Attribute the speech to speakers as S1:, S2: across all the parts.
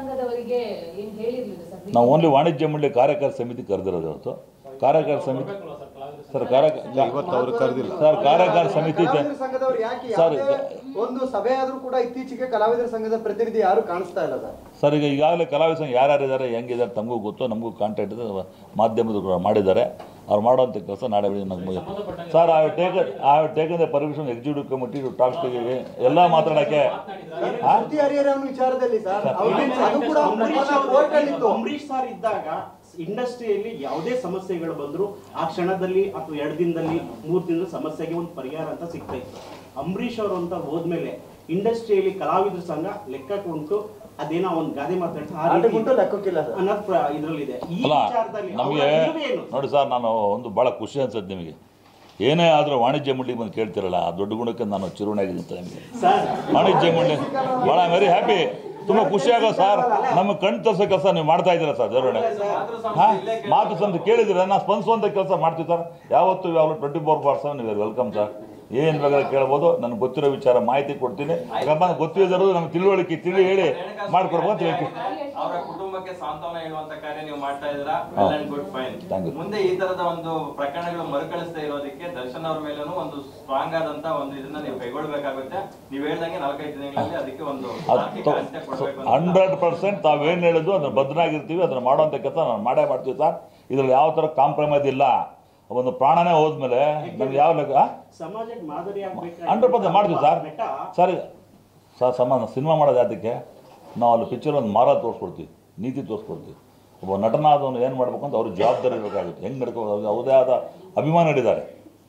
S1: ಸಂಘದವರಿಗೆ ಏನ್ ಹೇಳಿರ್ಲಿಲ್ಲ ಸರ್
S2: ನಾವು ಓನ್ಲಿ ವಾಣಿಜ್ಯ ಮಂಡಳಿ ಕಾರ್ಯಕಾರಿ ಸಮಿತಿ ಕರೆದಿರೋದು ಇವತ್ತು ಕಾರ್ಯಕಾರಿ ಸಮಿತಿ ಸರ್ ಕಾರ್ಯ
S3: ಇವತ್ತು ಅವರು ಕರೆದಿಲ್ಲ
S2: ಸರ್ ಕಾರ್ಯಕಾರಿ ಸಮಿತಿ ಜ-
S4: ಕಲಾವಿದರ ಸಂಘದವರು ಯಾಕೆ
S2: ಸರ್,
S4: ಯಾವುದೇ ಒಂದು ಸಭೆ ಆದ್ರೂ ಕೂಡ ಇತ್ತೀಚೆಗೆ ಕಲಾವಿದರ ಸಂಘದ ಪ್ರತಿನಿಧಿ ಯಾರು ಕಾಣಿಸ್ತಾ ಇಲ್ಲ ಸರ್
S2: ಸರ್ ಈಗ ಈಗಾಗಲೇ ಕಲಾವಿದ ಸಂಘ ಯಾರ್ಯಾರಿದ್ದಾರೆ ಹೆಂಗಿದ್ದಾರೆ ತಮಗೂ ಗೊತ್ತು ನಮಗೂ ಕಾಂಟ್ಯಾಕ್ಟ್ ಇದೆ ಮಾಧ್ಯಮದ ಕೂಡ ಮಾಡಿದ್ದಾರೆ ಅವ್ರು ಮಾಡೋಂಥ ಕೆಲಸ ನಾಳೆ ಬೆಳಿಗ್ಗೆ ನಮಗೆ sir I take I taken the permission executive committee to talks ಎಲ್ಲ ಮಾತಾಡೋಕ್ಕೆ ಹಾಂ
S4: ಶ್ರುತಿ ಹರಿಹರನ್ ವಿಚಾರದಲ್ಲಿ ಸರ್ ಅವ್ರಿಗೆ ಅದು ಕೂಡ
S5: ಅಂಬರೀಷ್
S4: ಪ್ರಕರಣ court ಅಲ್ಲಿ ಇತ್ತು.
S5: ಅಂಬರೀಷ್ ಸರ್ ಇದ್ದಾಗ ಇಂಡಸ್ಟ್ರಿಯಲ್ಲಿ ಯಾವುದೇ ಸಮಸ್ಯೆಗಳು ಬಂದ್ರು ಆ ಕ್ಷಣದಲ್ಲಿ ಅಥವಾ ಎರಡು ದಿನದಲ್ಲಿ ಮೂರು ದಿನದ ಸಮಸ್ಯೆಗೆ ಒಂದು ಪರಿಹಾರ ಅಂತ ಸಿಗ್ತಾ ಇತ್ತು ಅಂಬರೀಷ್ ಅವರು ಅಂತ ಹೋದ್ಮೇಲೆ ಇಂಡಸ್ಟ್ರಿಯಲ್ಲಿ ಕಲಾವಿದ್ರ ಸಂಘ ಲೆಕ್ಕಕ್ಕೆ ಉಂಟು ಅದೇನೋ ಒಂದು ಗಾದೆ ಮಾತಾಡ್ತಾ ಆ ರೀತಿ
S4: ಆಟಕ್ಕುಂಟು ಲೆಕ್ಕಕ್ಕಿಲ್ಲ ಸರ್
S5: ಅನ್ನೋದು ಪ್ರ- ಇದ್ರಲ್ಲಿದೆ ಈ
S2: ಅಲ್ಲ
S5: ವಿಚಾರದಲ್ಲಿ
S2: ನಮಗೆ
S5: ಅವರ ನಿಲುವೇನು?
S2: ನೋಡಿ ಸರ್ ನಾನು ಒಂದು ಭಾಳ ಖುಷಿ ಅನ್ಸುತ್ತೆ ನಿಮಗೆ ಏನೇ ಆದರೂ ವಾಣಿಜ್ಯ ಮಂಡಳಿಗೆ ಬಂದು ಕೇಳ್ತಿರಲ್ಲ ಆ ದೊಡ್ಡ ಗುಣಕ್ಕೆ ನಾನು ಚಿರುಣಾಗಿದ್ದೀನಿ ಅಂತ ನಿಮಗೆ
S5: ಸರ್
S2: ವಾಣಿಜ್ಯ ಮಂಡಳಿ ಭಾಳ ವೆರಿ ಹ್ಯಾಪಿ ತುಂಬ ಖುಷಿ ಆಗೋ ಸರ್ ನಮ್ಮ ಕಣ್ ತರಿಸೋ ಕೆಲಸ ನೀವು ಮಾಡ್ತಾ ಇದ್ದೀರಾ ಸರ್ ದೇವರಣ್ಣ ಹಾಂ ಮಾತು ಸಂತ ಕೇಳಿದ್ರೆ ನಾವು ಸ್ಪಂದಿಸುವಂಥ ಕೆಲಸ ಮಾಡ್ತೀವಿ ಸರ್ ಯಾವತ್ತು ಯಾವಾಗ ಟ್ವೆಂಟಿ ಫೋರ್ ಬಾರ್ ಸೆವೆನ್ ನೀವು ವೆಲ್ಕಮ್ ಸರ್ ಏನು ಬೇಕಾದ್ರೆ ಕೇಳ್ಬೋದು ನನಗೆ ಗೊತ್ತಿರೋ ವಿಚಾರ ಮಾಹಿತಿ ಕೊಡ್ತೀನಿ ಯಾಕಂದ್ರೆ ಗೊತ್ತಿರೋದು ನಮ್ಗೆ ತಿಳುವಳಿಕೆ ತಿಳಿ ಹೇಳಿ ಮಾಡ್ಕೊಡ್ಬೋದು ಅಂತ ಹೇಳ್ತೀನಿ
S6: ಅವರ ಕುಟುಂಬಕ್ಕೆ ಸಾಂತ್ವನ ಹೇಳುವಂತ ಕಾರ್ಯ ನೀವು ಮಾಡ್ತಾ ಇದ್ದೀರಾ well and good fine
S2: Thank you.
S6: ಮುಂದೆ ಈ ತರದ ಒಂದು ಪ್ರಕರಣಗಳು ಮರುಕಳಿಸದೇ ಇರೋದಕ್ಕೆ ದರ್ಶನ್ ಅವ್ರ ಮೇಲೂ ಒಂದು ಸ್ಟ್ರಾಂಗ್ ಆದಂತ ಒಂದು ಇದನ್ನ ನೀವು ಕೈಗೊಳ್ಬೇಕಾಗುತ್ತೆ ನೀವ್ ಹೇಳ್ದಂಗೆ ನಾಲ್ಕೈದು ದಿನಗಳಲ್ಲಿ ಅದಕ್ಕೆ ಒಂದು ತಾರ್ಕಿಕ ಅಂತ್ಯ ಕೊಡ್ಬೇಕು ಅಂತ
S2: ಹಂಡ್ರೆಡ್ ಪರ್ಸೆಂಟ್ ತಾವೇನು ಹೇಳಿದ್ರು ಅದನ್ನ ಬದ್ಧನಾಗಿರ್ತೀವಿ ಅದನ್ನ ಮಾಡೋಂಥ ಕೆಲಸ ನಾನು ಮಾಡೇ ಮಾಡ್ತೀವಿ ಸರ್ ಇದ್ರಲ್ಲಿ ಯಾವ ಥರ ಕಾಂಪ್ರಮೈಸ್ ಇಲ್ಲ ಒಂದು ಪ್ರಾಣನೇ ಹೋದ್ಮೇಲೆ ನಮ್ಗೆ ಯಾವ ಲೆಕ್ಕ
S5: ಸಮಾಜಕ್ಕೆ ಮಾದರಿ ಆಗ್ಬೇಕು
S2: ಹಂಡ್ರೆಡ್ ಪರ್ಸೆಂಟ್ ಮಾಡ್ತೀವಿ ಸರ್
S5: ನಟ
S2: ಸರ್ ಸರ್ ಸಮ ಸಿನಿಮಾ ಮಾಡೋದು ಅದಕ್ಕೆ ನಾವು ಅಲ್ಲಿ ಪಿಕ್ಚರ್ ಒಂದು ಮಾರ ತೋರಿಸ್ಕೊಡ್ತೀವಿ ನೀತಿ ತೋರಿಸ್ಕೊಡ್ತೀವಿ ಒಬ್ಬ ನಟನಾದವನು ಏನು ಮಾಡ್ಬೇಕು ಅಂತ ಅವ್ರಿಗೆ ಜವಾಬ್ದಾರಿ ಇರಬೇಕಾಗುತ್ತೆ ಹೆಂಗೆ ನಡ್ಕೋ ಅವ್ರದೇ ಆದ ಅಭಿಮಾನಿಗಳಿದ್ದಾರೆ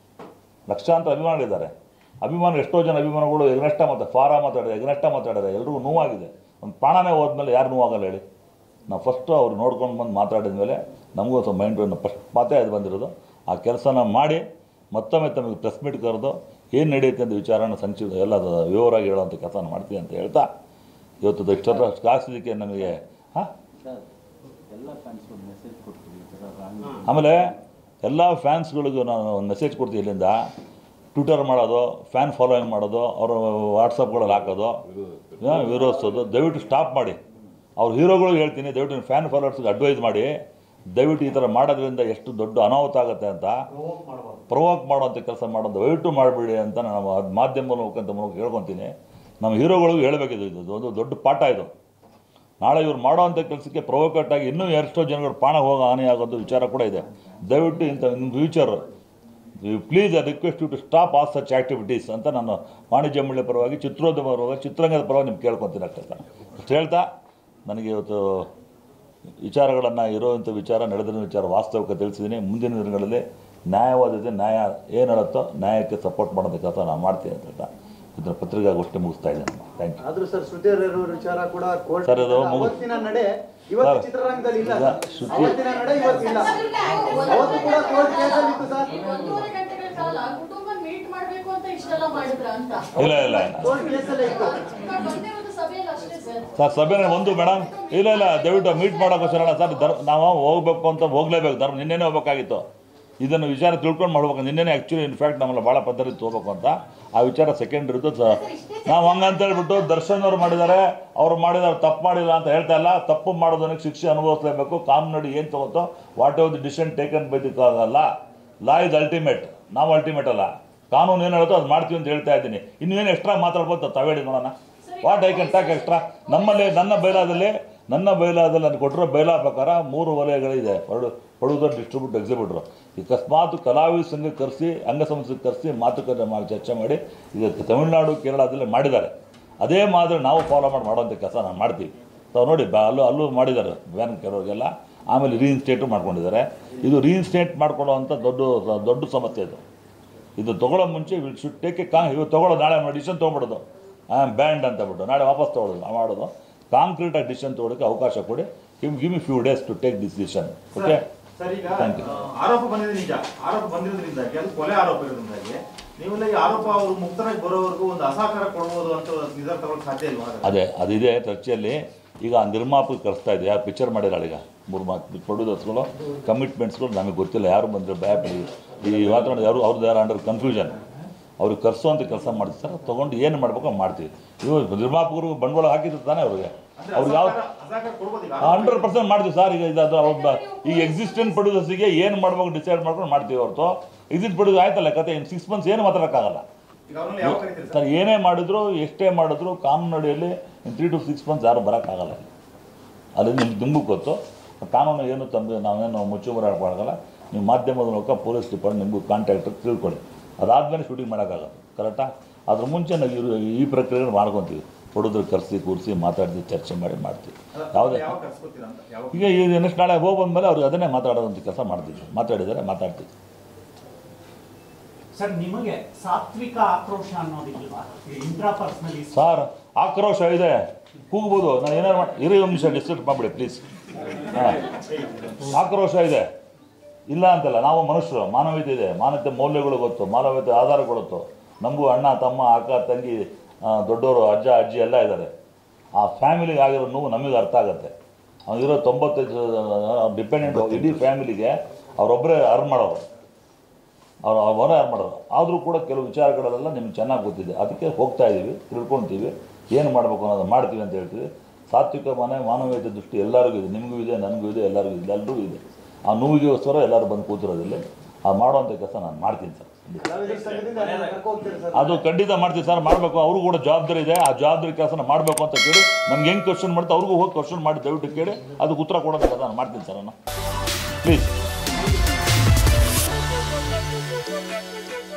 S2: ಲಕ್ಷಾಂತರ ಅಭಿಮಾನಿಗಳಿದ್ದಾರೆ ಅಭಿಮಾನ ಎಷ್ಟೋ ಜನ ಅಭಿಮಾನಿಗಳು ಎಗ್ನಷ್ಟ ಮಾತಾ ಫಾರ ಮಾತಾಡಿದೆ ಎಗ್ನಷ್ಟ ಮಾತಾಡಿದೆ ಎಲ್ರಿಗೂ ನೋವಾಗಿದೆ ಒಂದು ಪ್ರಾಣನೇ ಹೋದ್ಮೇಲೆ ಯಾರು ನೋವಾಗಲ್ಲ ಹೇಳಿ ನಾವು ಫಸ್ಟು ಅವ್ರು ನೋಡ್ಕೊಂಡು ಬಂದು ಮಾತಾಡಿದ ಮೇಲೆ ನಮಗೂ ಸ್ವಲ್ಪ ಮೈಂಡ್ ಫಸ್ಟ್ ಮಾತೇ ಅದು ಬಂದಿರೋದು ಆ ಕೆಲಸನ ಮಾಡಿ ಮತ್ತೊಮ್ಮೆ ತಮಗೆ ಪ್ರೆಸ್ ಮೀಟ್ ಕರೆದು ಏನು ನಡೆಯುತ್ತೆ ಅಂತ ವಿಚಾರನ ಸಂಕ್ಷಿಪ್ತ ಎಲ್ಲ ಅದು ವಿವರವಾಗಿ ಹೇಳೋವಂಥ ಕೆಲಸ ಮಾಡ್ತೀವಿ ಅಂತ ಹೇಳ್ತಾ ಇವತ್ತು ಇಷ್ಟರ ಕಾಸಿದ್ದಕ್ಕೆ ನಮಗೆ ಹಾಂ ಆಮೇಲೆ ಎಲ್ಲ ಫ್ಯಾನ್ಸ್ಗಳಿಗೂ ನಾನು ಒಂದು ಮೆಸೇಜ್ ಕೊಡ್ತೀನಿ ಇಲ್ಲಿಂದ ಟ್ವಿಟರ್ ಮಾಡೋದು ಫ್ಯಾನ್ ಫಾಲೋಯಿಂಗ್ ಮಾಡೋದು ಅವರು ವಾಟ್ಸಪ್ಗಳಲ್ಲಿ ಹಾಕೋದು ಆ, ವಿರೋಧಿಸೋದು ದಯವಿಟ್ಟು ಸ್ಟಾಪ್ ಮಾಡಿ ಅವ್ರ ಹೀರೋಗಳಿಗೆ ಹೇಳ್ತೀನಿ ದಯವಿಟ್ಟು ಫ್ಯಾನ್ ಫಾಲೋವರ್ಸ್ಗೆ ಅಡ್ವೈಸ್ ಮಾಡಿ ದಯವಿಟ್ಟು ಈ ಥರ ಮಾಡೋದ್ರಿಂದ ಎಷ್ಟು ದೊಡ್ಡ ಅನಾಹುತ ಆಗುತ್ತೆ ಅಂತ ಪ್ರವೋಕ್ ಮಾಡುವಂಥ ಕೆಲಸ ಮಾಡೋದು ದಯವಿಟ್ಟು ಮಾಡಬೇಡಿ ಅಂತ ನಾನು ಮಾಧ್ಯಮ ಮುಖಾಂತರ ಮೂಲಕ ಹೇಳ್ಕೊತೀನಿ ನಮ್ಮ ಹೀರೋಗಳಿಗೂ ಹೇಳಬೇಕಿದು ಇದು ಒಂದು ದೊಡ್ಡ ಪಾಠ ಇದು ನಾಳೆ ಇವ್ರು ಮಾಡೋವಂಥ ಕೆಲಸಕ್ಕೆ ಪ್ರೊವೋಕೇಟ್ ಆಗಿ ಇನ್ನೂ ಎಷ್ಟೋ ಜನಗಳು ಪ್ರಾಣ ಹೋಗೋ ಹಾನಿ ಆಗೋದು ವಿಚಾರ ಕೂಡ ಇದೆ ದಯವಿಟ್ಟು ಇಂಥ in future please I request you to stop all such activities ಅಂತ ನಾನು ವಾಣಿಜ್ಯ ಮಂಡಳಿ ಪರವಾಗಿ ಚಿತ್ರೋದ್ಯಮ ಪರವಾಗಿ ಚಿತ್ರರಂಗದ ಪರವಾಗಿ ನಿಮ್ಗೆ ಕೇಳ್ಕೊತೀನಿ ಅಷ್ಟೇ ಸರ್ ಅಷ್ಟು ಹೇಳ್ತಾ ನನಗೆ ಇವತ್ತು ವಿಚಾರಗಳನ್ನು ಇರೋವಂಥ ವಿಚಾರ ನಡೆದಿರೋ ವಿಚಾರ ವಾಸ್ತವಿಕ ತಿಳಿಸಿದ್ದೀನಿ ಮುಂದಿನ ದಿನಗಳಲ್ಲಿ ನ್ಯಾಯವಾದತೆ ನ್ಯಾಯ ಏನು ಹೇಳುತ್ತೋ ನ್ಯಾಯಕ್ಕೆ ಸಪೋರ್ಟ್ ಮಾಡೋಂಥ ಕೆಲಸ ನಾನು ಮಾಡ್ತೀನಿ ಅಂತ ಹೇಳ್ತಾ ಇದನ್ನು ಪತ್ರಿಕಾಗೋಷ್ಠಿ ಮುಗಿಸ್ತಾ ಇದ್ದೀನಿ ಥ್ಯಾಂಕ್ ಯು
S4: ಆದ್ರೂ ಸರ್ ಶ್ರುತಿ ಹರಿಹರನ್ ವಿಚಾರ ಕೂಡ ಕೋರ್ಟ್
S2: ಸರ್, ಅದು ಮುಗು-
S4: ಅವತ್ತಿನ ನಡೆ ಇವತ್ತು
S2: ಸರ್,
S4: ಚಿತ್ರರಂಗದಲ್ಲಿ ಇಲ್ಲ
S2: ಈಗ
S4: ಸರ್.
S2: ಶ್ರುತಿ-
S4: ಅವತ್ತಿನ ನಡೆ ಇವತ್ತಿಲ್ಲ ಅವತ್ತು ಕೂಡ ಕೋರ್ಟ್ ಕೇಸಲ್ಲಿ ಇತ್ತು ಸರ್
S7: ಒಂದೂವರೆ ಗಂಟೆಗಳ ಕಾಲ ಕುಟುಂಬ ಮೀಟ್ ಮಾಡ್ಬೇಕು ಅಂತ ಇಷ್ಟೆಲ್ಲ ಮಾಡಿದ್ರ ಅಂತ
S2: ಇಲ್ಲ ಇಲ್ಲ ಇಲ್ಲ
S4: ಕೋರ್ಟ್ ಕೇಸಲ್ಲೇ ಇತ್ತು
S7: ಇವಾಗ ಒಂದೇ ಒಂದು ಸಭೆಯಲ್ಲಿ ಅಷ್ಟೇ ಸರ್
S2: ಸರ್ ಸಭೆನೇ ಒಂದು ಮೇಡಮ್ ಇಲ್ಲ ಇಲ್ಲ ದಯವಿಟ್ಟು ಮೀಟ್ ಮಾಡೋಕ್ಕೋಸ್ಕರ ಸರ್ ಧರ್ಮ ನಾವು ಹೋಗ್ಬೇಕು ಅಂತ ಹೋಗ್ಲೇಬೇಕು ಧರ್ಮ ನಿನ್ನೆನೇ ಹೋಗ್ಬೇಕಾಗಿತ್ತು ಇದನ್ನು ವಿಚಾರ ತಿಳ್ಕೊಂಡು ಮಾಡ್ಬೇಕು ನಿನ್ನೆನೇ ಆ್ಯಕ್ಚುಲಿ ಇನ್ಫ್ಯಾಕ್ಟ್ ನಮ್ಮಲ್ಲಿ ಭಾಳ ಪದ್ಧತಿ ಹೋಗ್ಬೇಕು ಅಂತ ಆ ವಿಚಾರ ಸೆಕೆಂಡ್ ಇರುತ್ತೆ ಸರ್ ನಾವು ಹಂಗಂತ ಹೇಳ್ಬಿಟ್ಟು ದರ್ಶನ್ ಅವ್ರು ಮಾಡಿದ್ದಾರೆ ಅವ್ರು ಮಾಡಿದ್ದಾರೆ ತಪ್ಪು ಮಾಡಿಲ್ಲ ಅಂತ ಹೇಳ್ತಾ ಇಲ್ಲ ತಪ್ಪು ಮಾಡೋದಕ್ಕೆ ಶಿಕ್ಷೆ ಅನುಭವಿಸಲೇಬೇಕು ಕಾನೂನಡಿ ಏನು ತಗೋತೋ whatever the decision taken by the ಅಲ್ಲ ಲಾ ಇಸ್ ಅಲ್ಟಿಮೇಟ್ ನಾವು ಅಲ್ಟಿಮೇಟ್ ಅಲ್ಲ ಕಾನೂನು ಏನು ಹೇಳುತ್ತೋ ಅದು ಮಾಡ್ತೀವಿ ಅಂತ ಹೇಳ್ತಾ ಇದ್ದೀನಿ ಇನ್ನೇನು ಎಕ್ಸ್ಟ್ರಾ ಮಾತಾಡ್ಬೋದು ತಾವೇಳಿ ನೋಡೋಣ what I can talk extra ನಮ್ಮಲ್ಲಿ ನನ್ನ ಬೈಲಾದಲ್ಲಿ ನನ್ನ ಬೈಲಾದಲ್ಲಿ ನಾನು ಕೊಟ್ಟಿರೋ ಬೈಲಾ ಪ್ರಕಾರ ಮೂರು ವಲಯಗಳಿದೆ ಪಡು ಪಡುವುದರ್ ಡಿಸ್ಟ್ರಿಬ್ಯೂಟ್ ಎಕ್ಸಿಬಿಟ್ರು ಅಕಸ್ಮಾತ್ ಕಲಾವಿದ ಸಂಘ ಕರೆಸಿ ಅಂಗಸಂಸ್ಥೆ ಕರೆಸಿ ಮಾತುಕತೆ ಮಾಡಿ ಚರ್ಚೆ ಮಾಡಿ ಈಗ ತಮಿಳುನಾಡು ಕೇರಳದಲ್ಲಿ ಮಾಡಿದ್ದಾರೆ ಅದೇ ಮಾದರಿ ನಾವು ಫಾಲೋ ಮಾಡಿ ಮಾಡೋಂಥ ಕೆಲಸ ನಾವು ಮಾಡ್ತೀವಿ ತಾವು ನೋಡಿ ಬ ಅಲ್ಲೂ ಅಲ್ಲೂ ಮಾಡಿದ್ದಾರೆ ಬ್ಯಾನ್ ಕೆಲವರಿಗೆಲ್ಲ ಆಮೇಲೆ ರೀಇನ್ಸ್ಟೇಟು ಮಾಡ್ಕೊಂಡಿದ್ದಾರೆ ಇದು ರೀಇನ್ಸ್ಟೇಟ್ ಮಾಡ್ಕೊಳ್ಳೋವಂಥ ದೊಡ್ಡ ದೊಡ್ಡ ಸಮಸ್ಯೆ ಇದು ಇದು ತೊಗೊಳ್ಳೋ ಮುಂಚೆ ವಿಲ್ ಶುಡ್ ಟೇಕ್ ಎ ಕಾ ಇವತ್ತು ತೊಗೊಳ್ಳೋ ನಾಳೆ ಡಿಸಿಷನ್ ತೊಗೊಂಬಿಡೋದು ಐ ಆಮ್ ಬ್ಯಾಂಡ್ ಅಂತ ಬಿಟ್ಟು ನಾಳೆ ವಾಪಸ್ ತೊಗೊಳ್ಳೋದು ಮಾಡೋದು ಕಾಂಕ್ರೀಟಾಗಿ ಡಿಸಿಷನ್ ತೊಗೊಳಕ್ಕೆ ಅವಕಾಶ ಕೊಡಿ give give me few days to take decision okay
S8: sir ಈಗ
S2: Thank you.
S8: ಆ, ಆರೋಪ ಬಂದಿದೆ ನಿಜ ಆರೋಪ ಬಂದಿರೋದ್ರಿಂದಾಗಿ ಅದು ಕೊಲೆ ಆರೋಪ ಇರೋದ್ರಿಂದಾಗಿ ನೀವೆಲ್ಲ ಈ ಆರೋಪ ಅವರು ಮುಕ್ತರಾಗಿ ಬರೋವರೆಗೂ ಒಂದು ಅಸಹಕಾರ ಕೊಡ್ಬೋದು ಅಂತ ನಿರ್ಧಾರ ತಗೊಳ್ಳೋಕೆ ಸಾಧ್ಯ ಇಲ್ವಾ ಹಾಗಾದ್ರೆ?
S2: ಅದೇ ಅದಿದೆ ಚರ್ಚೆಯಲ್ಲಿ ಈಗ ಆ ನಿರ್ಮಾಪಕ ಕರೆಸ್ತಾ ಇದೆ ಯಾರು ಪಿಕ್ಚರ್ ಮಾಡಿದಾಳೆ ಈಗ ಮೂರು ಮಾತು ಪ್ರೊಡ್ಯೂಸರ್ಸ್ಗಳು ಕಮಿಟ್ಮೆಂಟ್ಸ್ಗಳು ನಮಗೆ ಗೊತ್ತಿಲ್ಲ ಯಾರು ಬಂದರೆ ಭಯ ಈ ವಾತಾವರಣ ಯಾರು ಅವ್ರದ್ದು ಯಾರು ಅಂಡರ್ ಕನ್ಫ್ಯೂಷನ್ ಅವ್ರಿಗೆ ಕರೆಸುವಂಥ ಕೆಲಸ ಮಾಡ್ತಾರೆ ತೊಗೊಂಡು ಏನು ಮಾಡ್ಬೇಕು ಮಾಡ್ತೀವಿ ಇವು ನಿರ್ಮಾಪಕರು ಬಂಡವಾಳ ಹಾಕಿದ್ರು ತಾನೇ ಅವ್ರಿಗೆ
S8: ಅಂದ್ರೆ
S2: ಅವ್ರು ಯಾವ
S8: ಅಸಹಕಾರ ಅಸಹಕಾರ ಕೊಡ್ಬೋದು ಈಗ
S2: ಹಂಡ್ರೆಡ್ ಪರ್ಸೆಂಟ್ ಮಾಡ್ತೀವಿ ಸರ್ ಈಗ ಇದು ಅದು ಒಬ್ಬ ಈಗ ಎಕ್ಸಿಸ್ಟೆಂಟ್ ಪ್ರೊಡ್ಯೂಸರ್ಸಿಗೆ ಏನು ಮಾಡ್ಬೇಕು ಡಿಸೈಡ್ ಮಾಡ್ಕೊಂಡು ಮಾಡ್ತೀವಿ ಹೊರತು ಎಕ್ಸಿಸ್ಟ್ ಪ್ರೊಡ್ಯೂಸ್ ಆಯ್ತಲ್ಲ ಕತೆ ಇನ್ನು ಸಿಕ್ಸ್ ಮಂತ್ಸ್ ಏನು ಮಾತಾಡೋಕ್ಕಾಗಲ್ಲ
S8: ಈಗ ಅವ್ರನ್ನ ಯಾವ ಕರೀತೀರಿ ಸರ್
S2: ಸರ್ ಏನೇ ಮಾಡಿದ್ರು ಎಷ್ಟೇ ಮಾಡಿದ್ರು ಕಾನೂನು ಅಡಿಯಲ್ಲಿ ತ್ರೀ ಟು ಸಿಕ್ಸ್ ಮಂತ್ಸ್ ಯಾರು ಬರೋಕ್ಕಾಗಲ್ಲ ಅಲ್ಲಿ ನಿಮ್ಗೆ ನಿಮಗೂ ಗೊತ್ತು ಕಾನೂನು ಏನು ತಂದು ನಾವೇನು ಮುಚ್ಚುಮರೆ ಹಾಕೋಕ್ಕಾಗಲ್ಲ ನೀವು ಮಾಧ್ಯಮದ ಮೂಲಕ ಪೊಲೀಸ್ ಡಿಪಾರ್ಟ್ಮೆಂಟ್ ನಿಮಗೂ ಕಾಂಟ್ಯಾಕ್ಟ್ ತಿಳ್ಕೊಳ್ಳಿ ಅದಾದಮೇಲೆ ಶೂಟಿಂಗ್ ಮಾಡೋಕ್ಕಾಗಲ್ಲ ಕರೆಕ್ಟಾ ಅದ್ರ ಮುಂಚೆ ನಾವು ಇರು- ಈ ಪ್ರಕ್ರಿಯೆ ಮಾಡ್ಕೊತೀವಿ ಹುಡುಗರು ಕರೆಸಿ ಕೂರಿಸಿ ಮಾತಾಡ್ತೀವಿ ಚರ್ಚೆ ಮಾಡಿ ಮಾಡ್ತೀವಿ ಯಾವುದೇ
S8: ಯಾವ ಕರ್ಸ್ಕೊತೀರಾ ಅಂತ ಯಾವ
S2: ಈಗ ಈಗ ನೆಕ್ಸ್ಟ್ ನಾಳೆ ಹೋಗಿ ಬಂದಮೇಲೆ ಅವ್ರಿಗೆ ಅದನ್ನೇ ಮಾತಾಡೋದಂತ ಕೆಲಸ ಮಾಡ್ತಿದ್ವಿ ಮಾತಾಡಿದರೆ ಮಾತಾಡ್ತೀವಿ
S3: ಸರ್ ನಿಮಗೆ ಸಾತ್ವಿಕ ಆಕ್ರೋಶ ಅನ್ನೋದಿಲ್ವಾ ಇಂಟ್ರಾ ಪರ್ಸನಲಿ
S2: ಸರ್ ಆಕ್ರೋಶ ಇದೆ ಕೂಗ್ಬೋದು ನಾನು ಏನಾರು ಮಾಡಿ ಇರಿ ಒಂದು ನಿಮಿಷ ಡಿಸ್ಟರ್ಬ್ ಮಾಡಿಬಿಡಿ ಪ್ಲೀಸ್ ಹಾಂ ಆಕ್ರೋಶ ಇದೆ ಇಲ್ಲ ಅಂತಲ್ಲ ನಾವು ಮನುಷ್ಯರು ಮಾನವೀಯತೆ ಇದೆ ಮಾನವೀಯತೆ ಮೌಲ್ಯಗಳು ಗೊತ್ತು ಮಾನವೀಯತೆ ಆಧಾರ ಗೊತ್ತು ನಮಗೂ ಅಣ್ಣ ತಮ್ಮ ಅಕ್ಕ ತಂಗಿ ಆ, ದೊಡ್ಡವರು ಅಜ್ಜ ಅಜ್ಜಿ ಎಲ್ಲ ಇದ್ದಾರೆ ಆ ಫ್ಯಾಮಿಲಿಗೆ ಆಗಿರೋ ನೋವು ನಮಗೆ ಅರ್ಥ ಆಗುತ್ತೆ ಅವನಿರೋ ತೊಂಬತ್ತೈದು ಡಿಪೆಂಡೆಂಟ್ ಇಡೀ ಫ್ಯಾಮಿಲಿಗೆ ಅವರೊಬ್ಬರೇ ಅರ್ನ್ ಮಾಡೋರು ಅವ್ರು ಅವರೇ ಯಾರು ಮಾಡೋದು ಆದರೂ ಕೂಡ ಕೆಲವು ವಿಚಾರಗಳಲ್ಲೆಲ್ಲ ನಿಮ್ಗೆ ಚೆನ್ನಾಗಿ ಗೊತ್ತಿದೆ ಅದಕ್ಕೆ ಹೋಗ್ತಾ ಇದ್ದೀವಿ ತಿಳ್ಕೊಳ್ತೀವಿ ಏನು ಮಾಡಬೇಕು ಅನ್ನೋದು ಮಾಡ್ತೀವಿ ಅಂತ ಹೇಳ್ತೀವಿ ಸಾತ್ವಿಕ ಮನೆ ಮಾನವೀಯತೆ ದೃಷ್ಟಿ ಎಲ್ಲರಿಗೂ ಇದೆ ನಿಮಗೂ ಇದೆ ನನಗೂ ಇದೆ ಎಲ್ಲರಿಗೂ ಇದೆ ಎಲ್ಲರಿಗೂ ಇದೆ ಆ ನೋವಿಗೋಸ್ಕರ ಎಲ್ಲರೂ ಬಂದು ಕೂತಿರೋದಿಲ್ಲ ಆ ಮಾಡುವಂಥ ಕೆಲಸ ನಾನು ಮಾಡ್ತೀನಿ ಸರ್
S4: ಕಲಾವಿದರ ಸಂಘದಿಂದ ಯಾರನ್ನ ಕರ್ಕೊ ಹೋಗ್ತೀರಾ ಸರ್
S2: ಅದು ಖಂಡಿತ ಮಾಡ್ತೀವಿ ಸರ್ ಮಾಡಬೇಕು ಅವರು ಕೂಡ ಜವಾಬ್ದಾರಿ ಇದೆ ಆ ಜವಾಬ್ದಾರಿ ಕೆಲಸನ ಮಾಡಬೇಕು ಅಂತ ಕೇಳಿ ನಮ್ಗೆ ಹೆಂಗೆ ಕ್ವಶನ್ ಮಾಡ್ತಾ ಅವ್ರಿಗೂ ಹೋಗಿ ಕ್ವಶನ್ ಮಾಡಿ ದಯವಿಟ್ಟು ಕೇಳಿ ಅದಕ್ಕೆ ಉತ್ತರ ಕೊಡೋಂಥ ಕೆಲಸ ನಾನು ಮಾಡ್ತೀನಿ ಸರ್ ನಾನು ಪ್ಲೀಸ್